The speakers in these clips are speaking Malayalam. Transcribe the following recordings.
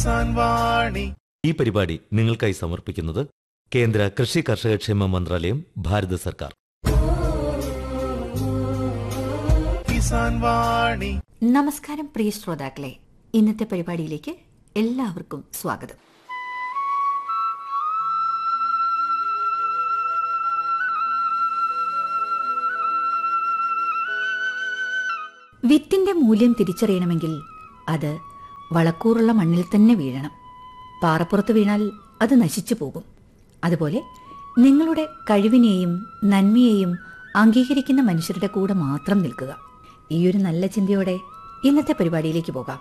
കിസാൻ വാണി ഈ പരിപാടി നിങ്ങൾക്കായി സമർപ്പിക്കുന്നത് കേന്ദ്ര കൃഷി കർഷകക്ഷേമ മന്ത്രാലയം ഭാരത സർക്കാർ കിസാൻ വാണി നമസ്കാരം പ്രിയ ശ്രോതാക്കളെ ഇന്നത്തെ പരിപാടിയിലേക്ക് എല്ലാവർക്കും സ്വാഗതം വിത്തിന്റെ മൂല്യം തിരിച്ചറിയണമെങ്കിൽ അത് വളക്കൂറുള്ള മണ്ണിൽ തന്നെ വീഴണം പാറപ്പുറത്ത് വീണാൽ അത് നശിച്ചു പോകും അതുപോലെ നിങ്ങളുടെ കഴിവിനെയും നന്മയെയും അംഗീകരിക്കുന്ന മനുഷ്യരുടെ കൂടെ മാത്രം നിൽക്കുക ഈയൊരു നല്ല ചിന്തയോടെ ഇന്നത്തെ പരിപാടിയിലേക്ക് പോകാം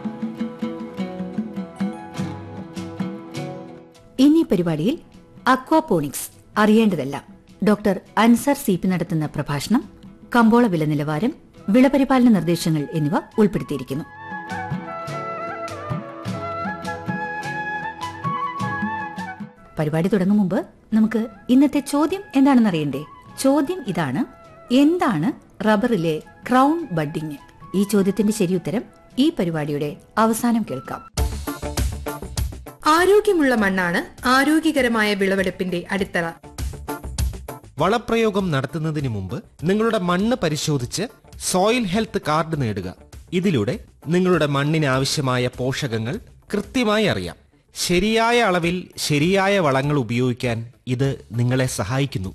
ഇന്നീ പരിപാടിയിൽ അക്വാപോണിക്സ് അറിയേണ്ടതെല്ലാം ഡോക്ടർ അൻസർ സീപ്പി നടത്തുന്ന പ്രഭാഷണം കമ്പോള വില നിലവാരം വിളപരിപാലന നിർദ്ദേശങ്ങൾ എന്നിവ ഉൾപ്പെടുത്തിയിരിക്കുന്നു പരിപാടി തുടങ്ങും മുമ്പ് നമുക്ക് ഇന്നത്തെ ചോദ്യം എന്താണെന്ന് അറിയണ്ടേ ചോദ്യം ഇതാണ് എന്താണ് റബ്ബറിലെ ക്രൗൺ ബഡ്ഡിങ് ഈ ചോദ്യത്തിന്റെ ശരിയുത്തരം ഈ പരിപാടിയുടെ അവസാനം കേൾക്കാം ആരോഗ്യമുള്ള മണ്ണാണ് ആരോഗ്യകരമായ വിളവെടുപ്പിന്റെ അടിത്തറ വളപ്രയോഗം നടത്തുന്നതിന് മുമ്പ് നിങ്ങളുടെ മണ്ണ് പരിശോധിച്ച് സോയിൽ ഹെൽത്ത് കാർഡ് നേടുക ഇതിലൂടെ നിങ്ങളുടെ മണ്ണിന് ആവശ്യമായ പോഷകങ്ങൾ കൃത്യമായി അറിയാം ശരിയായ അളവിൽ ശരിയായ വളങ്ങൾ ഉപയോഗിക്കാൻ ഇത് നിങ്ങളെ സഹായിക്കുന്നു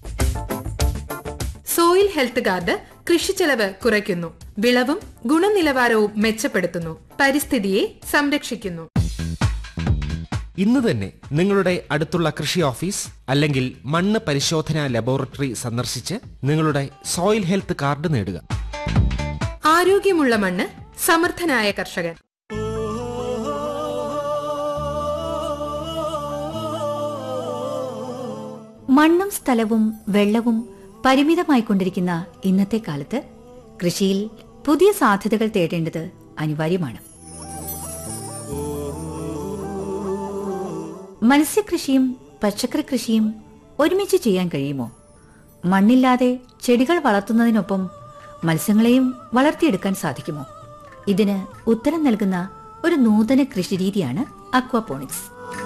സോയിൽ ഹെൽത്ത് കാർഡ് കൃഷിച്ചെലവ് കുറയ്ക്കുന്നു വിളവും ഗുണനിലവാരവും മെച്ചപ്പെടുത്തുന്നു പരിസ്ഥിതിയെ സംരക്ഷിക്കുന്നു ഇന്ന് തന്നെ നിങ്ങളുടെ അടുത്തുള്ള കൃഷി ഓഫീസ് അല്ലെങ്കിൽ മണ്ണ് പരിശോധനാ ലബോറട്ടറി സന്ദർശിച്ച് നിങ്ങളുടെ സോയിൽ ഹെൽത്ത് കാർഡ് നേടുക ആരോഗ്യമുള്ള മണ്ണ് സമർത്ഥനായ കർഷകൻ മണ്ണും സ്ഥലവും വെള്ളവും പരിമിതമായിക്കൊണ്ടിരിക്കുന്ന ഇന്നത്തെ കാലത്ത് കൃഷിയിൽ പുതിയ സാധ്യതകൾ തേടേണ്ടത് അനിവാര്യമാണ് മത്സ്യകൃഷിയും പച്ചക്കറി കൃഷിയും ഒരുമിച്ച് ചെയ്യാൻ കഴിയുമോ മണ്ണില്ലാതെ ചെടികൾ വളർത്തുന്നതിനൊപ്പം മത്സ്യങ്ങളെയും വളർത്തിയെടുക്കാൻ സാധിക്കുമോ ഇതിന് ഉത്തരം നൽകുന്ന ഒരു നൂതന കൃഷിരീതിയാണ് അക്വാപോണിക്സ്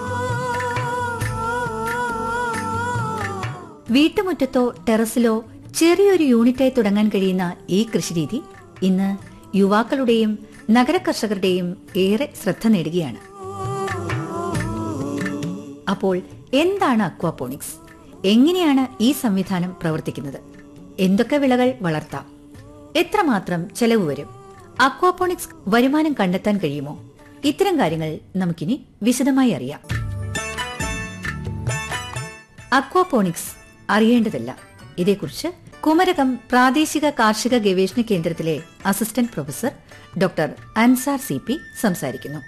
വീട്ടുമുറ്റത്തോ ടെറസിലോ ചെറിയൊരു യൂണിറ്റായി തുടങ്ങാൻ കഴിയുന്ന ഈ കൃഷിരീതി ഇന്ന് യുവാക്കളുടെയും നഗര കർഷകരുടെയും ഏറെ ശ്രദ്ധ നേടുകയാണ് അപ്പോൾ എന്താണ് അക്വാപോണിക്സ് എങ്ങനെയാണ് ഈ സംവിധാനം പ്രവർത്തിക്കുന്നത് എന്തൊക്കെ വിളകൾ വളർത്താം എത്രമാത്രം ചെലവ് വരും അക്വാപോണിക്സ് വരുമാനം കണ്ടെത്താൻ കഴിയുമോ ഇത്തരം കാര്യങ്ങൾ നമുക്കിനി വിശദമായി അറിയാം അക്വാപോണിക്സ് അറിയേണ്ടതല്ല ഇതേക്കുറിച്ച് കുമരകം പ്രാദേശിക കാർഷിക ഗവേഷണ കേന്ദ്രത്തിലെ assistant professor doctor Ansar C P സംസാരിക്കുന്നു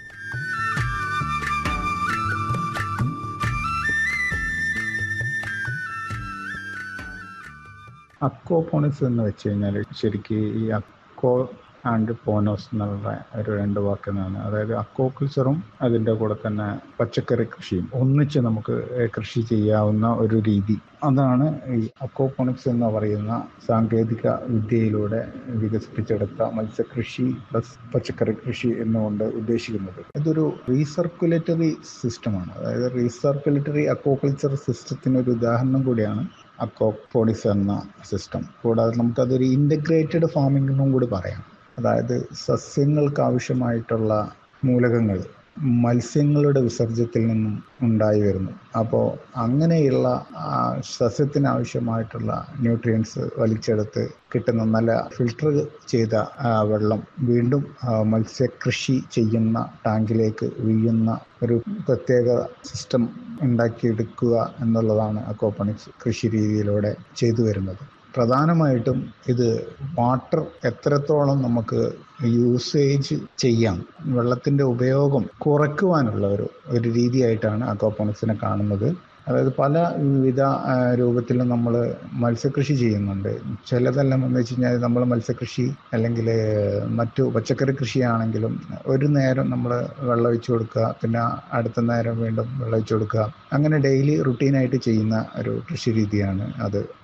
അക്വാപോണിക്സ് എന്ന് വെച്ച് കഴിഞ്ഞാൽ ശരിക്ക് ഈ അക്വോ ആൻഡ് പോനോസ് എന്നുള്ള ഒരു രണ്ട് വാക്കെന്നാണ് അതായത് അക്വാകൾച്ചറും അതിൻ്റെ കൂടെ തന്നെ പച്ചക്കറി കൃഷിയും ഒന്നിച്ച് നമുക്ക് കൃഷി ചെയ്യാവുന്ന ഒരു രീതി അതാണ് ഈ അക്വാപോണിക്സ് എന്ന് പറയുന്ന സാങ്കേതിക വിദ്യയിലൂടെ വികസിപ്പിച്ചെടുത്ത മത്സ്യകൃഷി പ്ലസ് പച്ചക്കറി കൃഷി എന്നുകൊണ്ട് ഉദ്ദേശിക്കുന്നത് ഇതൊരു റീസർക്കുലേറ്ററി സിസ്റ്റമാണ് അതായത് റീസർക്കുലേറ്ററി അക്വാകൾച്ചർ സിസ്റ്റത്തിന് ഒരു ഉദാഹരണം കൂടിയാണ് അക്വാപോണിക്സ് എന്ന സിസ്റ്റം കൂടാതെ നമുക്കതൊരു ഇൻ്റഗ്രേറ്റഡ് ഫാമിംഗ് എന്നും കൂടി പറയാം അതായത് സസ്യങ്ങൾക്ക് ആവശ്യമായിട്ടുള്ള മൂലകങ്ങൾ മത്സ്യങ്ങളുടെ വിസർജ്യത്തിൽ നിന്നും ഉണ്ടായി വരുന്നു അപ്പോൾ അങ്ങനെയുള്ള ആ, സസ്യത്തിന് ആവശ്യമായിട്ടുള്ള ന്യൂട്രിയൻസ് വലിച്ചെടുത്ത് കിട്ടുന്ന നല്ല ഫിൽട്ടർ ചെയ്ത ആ, വെള്ളം വീണ്ടും ആ, മത്സ്യകൃഷി ചെയ്യുന്ന ടാങ്കിലേക്ക് വീഴുന്ന ഒരു പ്രത്യേക സിസ്റ്റം ഉണ്ടാക്കിയെടുക്കുക എന്നുള്ളതാണ് അക്വാപോണിക്സ് കൃഷി രീതിയിലൂടെ ചെയ്തു വരുന്നത് പ്രധാനമായിട്ടും ഇത് വാട്ടർ എത്രത്തോളം നമുക്ക് യൂസേജ് ചെയ്യാം വെള്ളത്തിൻ്റെ ഉപയോഗം കുറയ്ക്കുവാനുള്ള ഒരു ഒരു രീതിയായിട്ടാണ് അക്വാപോണിക്സിനെ കാണുന്നത് അതായത് പല വിവിധ ആ, രൂപത്തിലും നമ്മൾ മത്സ്യകൃഷി ചെയ്യുന്നുണ്ട് ചിലതെല്ലാം എന്ന് വെച്ച് കഴിഞ്ഞാൽ നമ്മൾ മത്സ്യകൃഷി അല്ലെങ്കിൽ മറ്റു പച്ചക്കറി കൃഷിയാണെങ്കിലും ഒരു നേരം നമ്മൾ വെള്ളം ഒഴിച്ചു കൊടുക്കുക പിന്നെ അടുത്ത നേരം വീണ്ടും വെള്ളം ഒഴിച്ചു കൊടുക്കുക അങ്ങനെ ഡെയിലി റുട്ടീനായിട്ട് ചെയ്യുന്ന ഒരു കൃഷി രീതിയാണ് അത്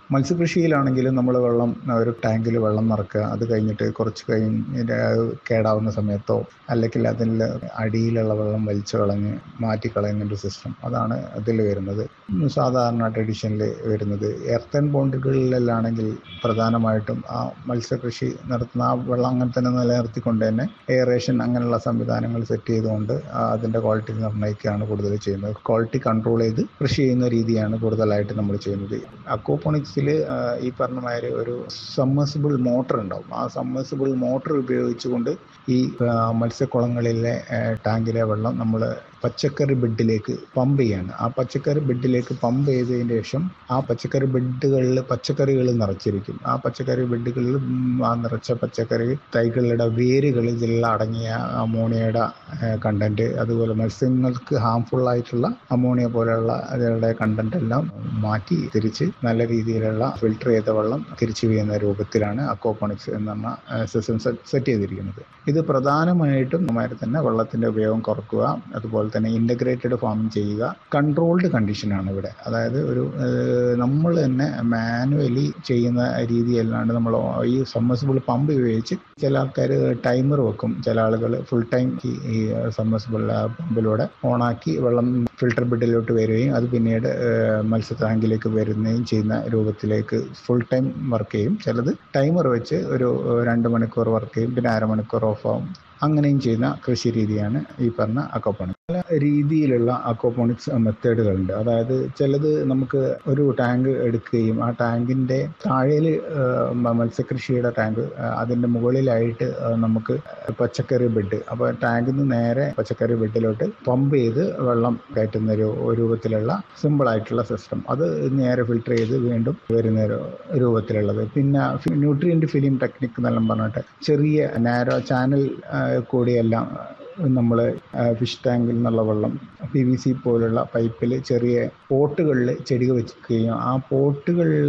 മത്സ്യകൃഷിയിലാണെങ്കിലും നമ്മൾ വെള്ളം ഒരു ടാങ്കിൽ വെള്ളം നിറക്കുക അത് കഴിഞ്ഞിട്ട് കുറച്ച് കഴിഞ്ഞ് കേടാവുന്ന സമയത്തോ അല്ലെങ്കിൽ അതിൽ അടിയിലുള്ള വെള്ളം വലിച്ചു കളഞ്ഞ് മാറ്റി കളയുന്ന ഒരു സിസ്റ്റം അതാണ് അതിൽ വരുന്നത് സാധാരണ ട്രഡീഷനിൽ വരുന്നത് എർത്തൻ ബോണ്ടുകളിലാണെങ്കിൽ പ്രധാനമായിട്ടും ആ മത്സ്യകൃഷി നടത്തുന്ന ആ വെള്ളം അങ്ങനെ തന്നെ നിലനിർത്തിക്കൊണ്ട് തന്നെ എയറേഷൻ അങ്ങനെയുള്ള സംവിധാനങ്ങൾ സെറ്റ് ചെയ്തുകൊണ്ട് ആ അതിൻ്റെ ക്വാളിറ്റി നിർണ്ണയിക്കുകയാണ് കൂടുതൽ ചെയ്യുന്നത് ക്വാളിറ്റി കൺട്രോൾ ചെയ്ത് കൃഷി ചെയ്യുന്ന രീതിയാണ് കൂടുതലായിട്ട് നമ്മൾ ചെയ്യുന്നത് അക്വോപോണിക്സിൽ ഈ പറഞ്ഞ മാതിരി ഒരു സമ്മേഴ്സിബിൾ മോട്ടർ ഉണ്ടാവും ആ സമ്മേഴ്സിബിൾ മോട്ടർ ഉപയോഗിച്ചുകൊണ്ട് ഈ ആ, മത്സ്യക്കുളങ്ങളിലെ ആ, ടാങ്കിലെ വെള്ളം നമ്മൾ പച്ചക്കറി ബെഡിലേക്ക് പമ്പ് ചെയ്യാണ് ആ പച്ചക്കറി ബെഡിലേക്ക് പമ്പ് ചെയ്തതിന് ശേഷം ആ പച്ചക്കറി ബെഡുകളിൽ പച്ചക്കറികൾ നിറച്ചിരിക്കും ആ പച്ചക്കറി ബെഡുകളിൽ ഉം, ആ നിറച്ച പച്ചക്കറി തൈകളുടെ വേരുകളിൽ ഇതിലുള്ള അടങ്ങിയ അമോണിയയുടെ കണ്ടന്റ് അതുപോലെ മത്സ്യങ്ങൾക്ക് ഹാംഫുൾ ആയിട്ടുള്ള അമോണിയ പോലെയുള്ള അതിലുള്ള കണ്ടന്റ് എല്ലാം മാറ്റി തിരിച്ച് നല്ല രീതിയിലുള്ള ഫിൽട്ടർ ചെയ്ത വെള്ളം തിരിച്ചു വീഴുന്ന രൂപത്തിലാണ് അക്വാപോണിക്സ് എന്ന് പറഞ്ഞ സിസ്റ്റം സെറ്റ് ചെയ്തിരിക്കുന്നത് ഇത് പ്രധാനമായിട്ടും നമ്മാര് തന്നെ വെള്ളത്തിന്റെ ഉപയോഗം കുറക്കുക അതുപോലെ തന്നെ ഇന്റഗ്രേറ്റഡ് ഫാമിംഗ് ചെയ്യുക കൺട്രോൾഡ് കണ്ടീഷനാണ് ഇവിടെ അതായത് ഒരു നമ്മൾ തന്നെ മാനുവലി ചെയ്യുന്ന രീതിയല്ലാണ്ട് നമ്മൾ ഈ സമ്മസിബിൾ പമ്പ് ഉപയോഗിച്ച് ചില ആൾക്കാർ ടൈമർ വെക്കും ചില ആളുകൾ ഫുൾ ടൈം ഈ സമ്മസിബിൾ പമ്പിലൂടെ ഓണാക്കി വെള്ളം ഫിൽട്ടർ ബെഡിലോട്ട് വരികയും അത് പിന്നീട് ഏഹ്, മത്സ്യ ടാങ്കിലേക്ക് വരുന്നതും ചെയ്യുന്ന രൂപത്തിലേക്ക് ഫുൾ ടൈം വർക്ക് ചെയ്യും ചിലത് ടൈമർ വെച്ച് ഒരു ഏഹ്, രണ്ട് മണിക്കൂർ വർക്ക് ചെയ്യും പിന്നെ അരമണിക്കൂർ ഓഫ് ആവും അങ്ങനെയും ചെയ്യുന്ന കൃഷി രീതിയാണ് ഈ പറഞ്ഞ അക്വപോണിക്സ് പല രീതിയിലുള്ള അക്വപോണിക്സ് മെത്തേഡുകളുണ്ട് അതായത് ചിലത് നമുക്ക് ഒരു ടാങ്ക് എടുക്കുകയും ആ ടാങ്കിന്റെ താഴേൽ മത്സ്യകൃഷിയുടെ ടാങ്ക് അതിന്റെ മുകളിലായിട്ട് ആ, നമുക്ക് പച്ചക്കറി ബെഡ് അപ്പോൾ ടാങ്കിൽ നിന്ന് നേരെ പച്ചക്കറി ബെഡിലോട്ട് പമ്പ് ചെയ്ത് വെള്ളം കയറ്റുന്ന ഒരു രൂപത്തിലുള്ള സിമ്പിൾ ആയിട്ടുള്ള സിസ്റ്റം അത് നേരെ ഫിൽട്ടർ ചെയ്ത് വീണ്ടും വരുന്ന ഒരു രൂപത്തിലുള്ളത് പിന്നെ ന്യൂട്രിയന്റ് ഫിലിം ടെക്നിക് എന്നെല്ലാം പറഞ്ഞിട്ട് ചെറിയ നാരോ ചാനൽ കൂടിയെല്ലാം നമ്മൾ ഫിഷ് ടാങ്കിൽ നിന്നുള്ള വെള്ളം പി വി സി പോലുള്ള പൈപ്പിൽ ചെറിയ പോട്ടുകളിൽ ചെടി വെക്കുകയും ആ പോട്ടുകളിൽ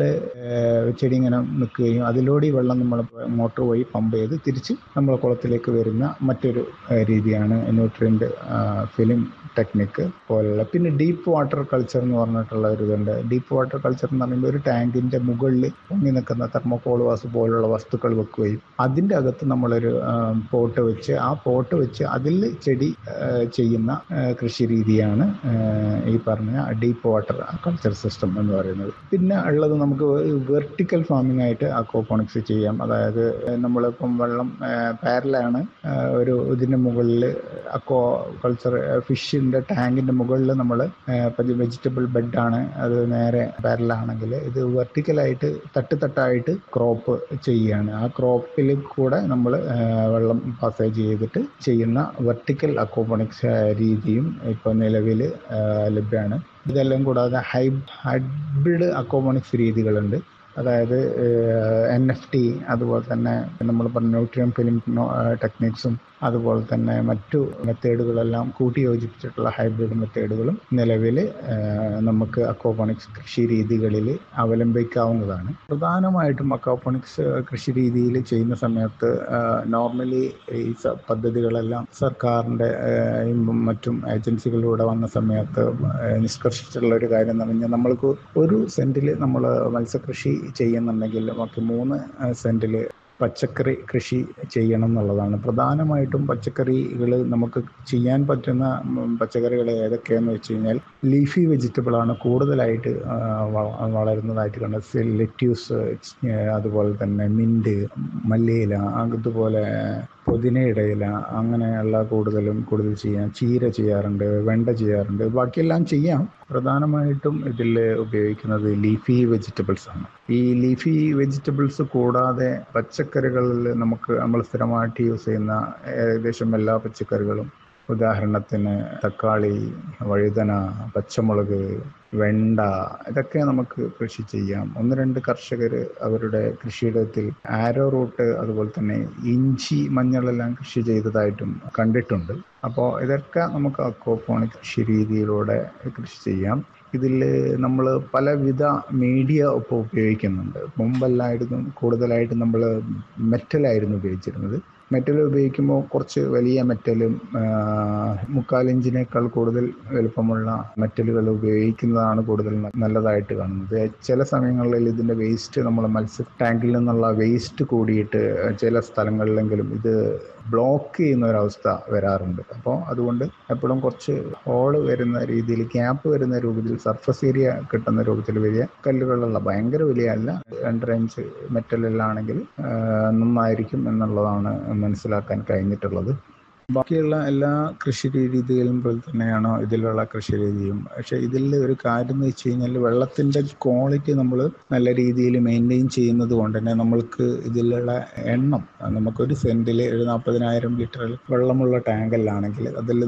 ചെടി ഇങ്ങനെ നിൽക്കുകയും അതിലൂടെ ഈ വെള്ളം നമ്മൾ മോട്ടോർ വഴി പമ്പ് ചെയ്ത് തിരിച്ച് നമ്മൾ കുളത്തിലേക്ക് വരുന്ന മറ്റൊരു ആ, രീതിയാണ് ന്യൂട്രിയൻ്റ് ഫിലിം ടെക്നിക്ക് പോലുള്ള പിന്നെ ഡീപ്പ് വാട്ടർ കൾച്ചർ എന്ന് പറഞ്ഞിട്ടുള്ള ഒരു ഇതുണ്ട് ഡീപ്പ് വാട്ടർ കൾച്ചർ എന്ന് പറയുമ്പോൾ ഒരു ടാങ്കിന്റെ മുകളിൽ പൊങ്ങി നിൽക്കുന്ന തെർമോകോൾ വാസ് പോലുള്ള വസ്തുക്കൾ വെക്കുകയും അതിൻ്റെ അകത്ത് നമ്മളൊരു പോട്ട് വെച്ച് ആ പോട്ട് വെച്ച് അതിൽ ചെടി ആ, ചെയ്യുന്ന ആ, കൃഷി രീതിയാണ് ആ, ഈ പറഞ്ഞ ഡീപ്പ് വാട്ടർ കൾച്ചർ സിസ്റ്റം എന്ന് പറയുന്നത് പിന്നെ ഉള്ളത് നമുക്ക് വെർട്ടിക്കൽ ഫാമിംഗ് ആയിട്ട് അക്വാപോണിക്സ് ചെയ്യാം അതായത് നമ്മളിപ്പം വെള്ളം പാരലാണ് ഒരു ഇതിൻ്റെ മുകളിൽ അക്വാ കൾച്ചർ ഫിഷിൻ്റെ ടാങ്കിൻ്റെ മുകളിൽ നമ്മൾ വെജിറ്റബിൾ ബെഡാണ് അത് നേരെ പാരലാണെങ്കിൽ ഇത് വെർട്ടിക്കലായിട്ട് തട്ട് തട്ടായിട്ട് ക്രോപ്പ് ചെയ്യുകയാണ് ആ ക്രോപ്പിൽ കൂടെ നമ്മൾ വെള്ളം പാസേജ് ചെയ്തിട്ട് ചെയ്യുന്ന വെർട്ടിക്കൽ അക്വാപോണിക്സ് രീതിയും ഇപ്പോൾ നിലവിൽ ലഭ്യമാണ് ഇതെല്ലാം കൂടാതെ ഹൈ ഹൈബ്രിഡ് അക്വാപോണിക്സ് രീതികളുണ്ട് അതായത് എൻ എഫ് ടി അതുപോലെ തന്നെ നമ്മൾ പറഞ്ഞ ന്യൂട്രിയം ഫിലിം ടെക്നിക്സും അതുപോലെ തന്നെ മറ്റു മെത്തേഡുകളെല്ലാം കൂട്ടി യോജിപ്പിച്ചിട്ടുള്ള ഹൈബ്രിഡ് മെത്തേഡുകളും നിലവിൽ നമുക്ക് അക്വാപോണിക്സ് കൃഷി രീതികളിൽ അവലംബിക്കാവുന്നതാണ് പ്രധാനമായിട്ടും അക്വാപോണിക്സ് കൃഷി രീതിയിൽ ചെയ്യുന്ന സമയത്ത് നോർമലി ഈ സ- പദ്ധതികളെല്ലാം സർക്കാരിൻ്റെ മറ്റും ഏജൻസികളിലൂടെ വന്ന സമയത്ത് ഏഹ് നിഷ്കർഷിച്ചിട്ടുള്ള ഒരു കാര്യം എന്ന് പറഞ്ഞാൽ നമ്മൾക്ക് ഒരു സെന്റിൽ നമ്മൾ മത്സ്യകൃഷി ചെയ്യുന്നുണ്ടെങ്കിൽ നമുക്ക് മൂന്ന് സെന്റിൽ പച്ചക്കറി കൃഷി ചെയ്യണം എന്നുള്ളതാണ് പ്രധാനമായിട്ടും പച്ചക്കറികൾ നമുക്ക് ചെയ്യാൻ പറ്റുന്ന ഉം, പച്ചക്കറികൾ ഏതൊക്കെയാന്ന് വെച്ച് കഴിഞ്ഞാൽ ലീഫി വെജിറ്റബിൾ ആണ് കൂടുതലായിട്ട് ആ, വള- വളരുന്നതായിട്ട് കണ്ടത് ലെറ്റ്യൂസ് അതുപോലെ തന്നെ മിന്റ് മല്ലിയില അതുപോലെ പുതിനയുടെ ഇല അങ്ങനെയുള്ള കൂടുതലും കൂടുതൽ ചെയ്യാം ചീര ചെയ്യാറുണ്ട് വെണ്ട ചെയ്യാറുണ്ട് ബാക്കിയെല്ലാം ചെയ്യാം പ്രധാനമായിട്ടും ഇതിൽ ഉപയോഗിക്കുന്നത് ലീഫി വെജിറ്റബിൾസ് ആണ് ഈ ലീഫി വെജിറ്റബിൾസ് കൂടാതെ പച്ചക്കറികളിൽ നമുക്ക് നമ്മൾ സ്ഥിരമായിട്ട് യൂസ് ചെയ്യുന്ന ഏകദേശം എല്ലാ പച്ചക്കറികളും ഉദാഹരണത്തിന് തക്കാളി വഴുതന പച്ചമുളക് വെണ്ട ഇതൊക്കെ നമുക്ക് കൃഷി ചെയ്യാം ഒന്ന് രണ്ട് കർഷകർ അവരുടെ കൃഷിയിടത്തിൽ ആരോ റൂട്ട് അതുപോലെ തന്നെ ഇഞ്ചി മഞ്ഞളെല്ലാം കൃഷി ചെയ്തതായിട്ടും കണ്ടിട്ടുണ്ട് അപ്പോൾ ഇതൊക്കെ നമുക്ക് അക്വോപോണിക് കൃഷി രീതിയിലൂടെ കൃഷി ചെയ്യാം ഇതിൽ നമ്മൾ പലവിധ മീഡിയ ഇപ്പോൾ ഉപയോഗിക്കുന്നുണ്ട് മുമ്പല്ലായിരുന്നു കൂടുതലായിട്ട് നമ്മൾ മെറ്റലായിരുന്നു ഉപയോഗിച്ചിരുന്നത് മെറ്റൽ ഉപയോഗിക്കുമ്പോൾ കുറച്ച് വലിയ മെറ്റലും മുക്കാലിഞ്ചിനേക്കാൾ കൂടുതൽ വലുപ്പമുള്ള മെറ്റലുകൾ ഉപയോഗിക്കുന്നതാണ് കൂടുതൽ ന- നല്ലതായിട്ട് കാണുന്നത് ചില സമയങ്ങളിൽ ഇതിൻ്റെ വേസ്റ്റ് നമ്മൾ മത്സ്യ ടാങ്കിൽ നിന്നുള്ള വേസ്റ്റ് കൂടിയിട്ട് ചില സ്ഥലങ്ങളിലെങ്കിലും ഇത് ബ്ലോക്ക് ചെയ്യുന്ന ഒരവസ്ഥ വരാറുണ്ട് അപ്പോൾ അതുകൊണ്ട് എപ്പോഴും കുറച്ച് ഹോള് വരുന്ന രീതിയിൽ ക്യാപ്പ് വരുന്ന രൂപത്തിൽ സർഫസ് ഏരിയ കിട്ടുന്ന രൂപത്തിൽ വലിയ കല്ലുകളുള്ള ഭയങ്കര വലിയ അല്ല രണ്ടര ഇഞ്ച് മെറ്റലിലാണെങ്കിൽ നന്നായിരിക്കും എന്നുള്ളതാണ് മനസ്സിലാക്കാൻ കഴിഞ്ഞിട്ടുള്ളത് ബാക്കിയുള്ള എല്ലാ കൃഷി രീതികളും പോലെ തന്നെയാണോ ഇതിലുള്ള കൃഷി രീതിയും പക്ഷേ ഇതിൽ ഒരു കാര്യം എന്ന് വെച്ച് കഴിഞ്ഞാൽ വെള്ളത്തിൻ്റെ ക്വാളിറ്റി നമ്മൾ നല്ല രീതിയിൽ മെയിൻറ്റെയിൻ ചെയ്യുന്നത് കൊണ്ട് തന്നെ നമ്മൾക്ക് ഇതിലുള്ള എണ്ണം നമുക്കൊരു സെൻറ്റിൽ ഒരു നാൽപ്പതിനായിരം ലിറ്റർ വെള്ളമുള്ള ടാങ്കല്ലാണെങ്കിൽ അതിൽ